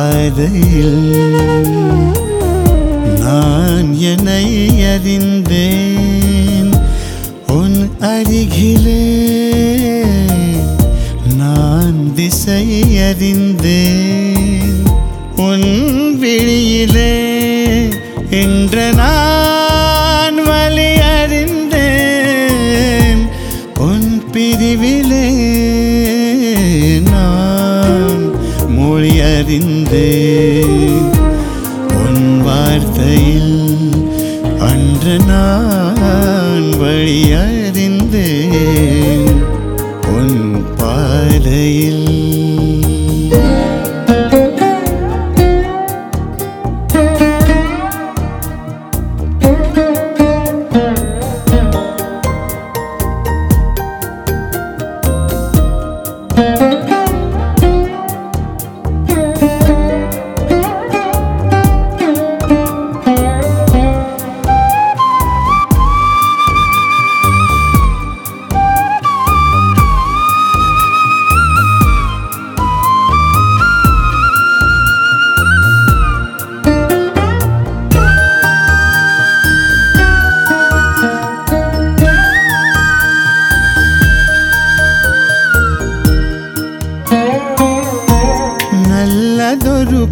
பாதையில் நான் என்னை அறிந்தேன் உன் அருகிலே நான் திசை அறிந்தேன் உன் விழியிலே இன்று நான் வழி அறிந்தேன் உன் பிரிவிலே நான் மொழி அறிந்தேன் உன் வார்த்தையில் அன்று நான் வழி அறிந்தேன் உன் பாதையில் நல்லதொரு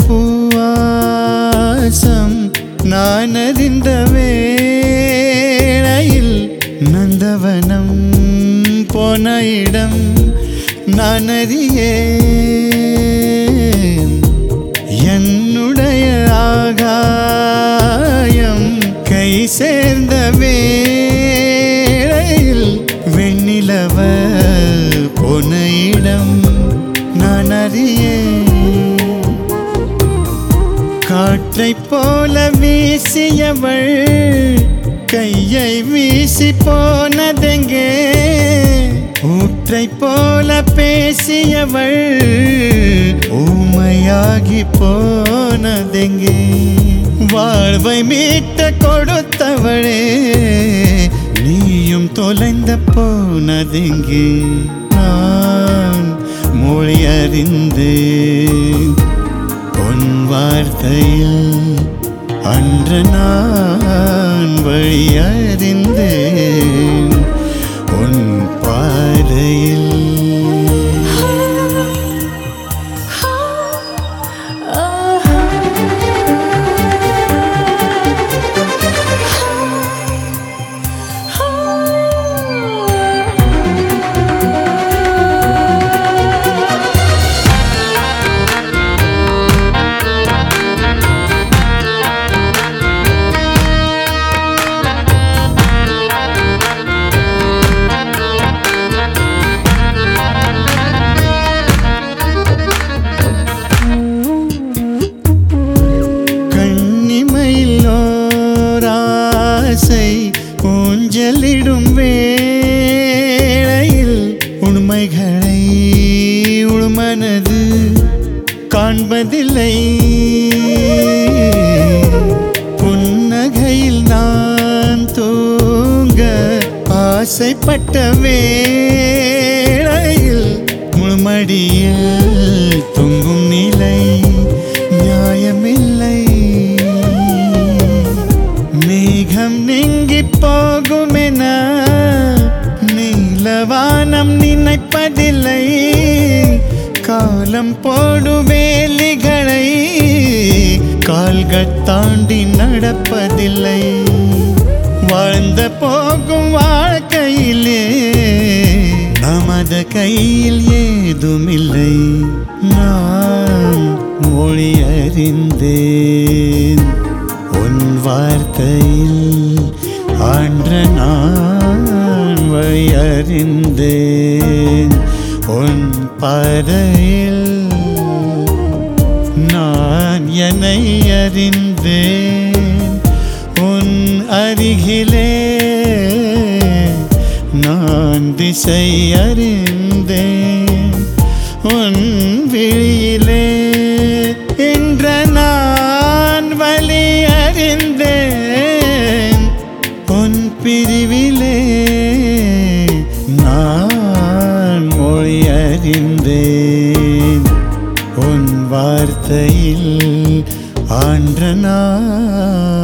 பூவாசம் நான் அறிந்த வேளையில் நந்தவனம் போன இடம் நான் அறியேன் என்னுடைய ஆகாயம் கை சேர்ந்த வேளையில் வெண்ணிலவ போன இடம் நான் அறியேன் காற்றைப் போல வீசியவள் கையை வீசி போனதெங்கே ஊற்றைப் போல பேசியவள் ஊமையாகி போனதெங்கே வாழ்வை மீட்ட கொடுத்தவளே நீயும் தொலைந்த போனதெங்கே நான் மொழி அறிந்தேன் உன் வார்த்தையில் அன்று நான் வழி அறிந்தேன் உன் பாதையில் கண்ணிமையில் ஓராசை ஊஞ்சலிடும் வேளையில் உண்மைகளை உள்மனது காண்பதில்லை புன்னகையில் நான் தூங்க ஆசைப்பட்ட வேளையில் முழுமடியில் தொங்கும் நிலை நியாயமில்லை மேகம் நீங்கி போகுமென நீலவானம் நினைப்பதில்லை காலம் போடு வேலிகளை கால்கள் தாண்டி நடப்பதில்லை வாழ்ந்த போகும் வாழ்க்கையிலே நமது கையில் ஏதுமில்லை நான் மொழி அறிந்தேன் உன் வார்த்தையில் ஆன்ற நான் வழி அறிந்தேன் உன் பாதையில் நான் என்னை அறிந்தேன் உன் அருகிலே நான் திசை அறிந்தேன் உன் விழியிலே என்ற நான் வழி அறிந்தேன் உன் பிரிவிலே நான் மொழி அறிந்தேன் உன் வார்த்தையில் ஆதியில் ஆன்ற நான்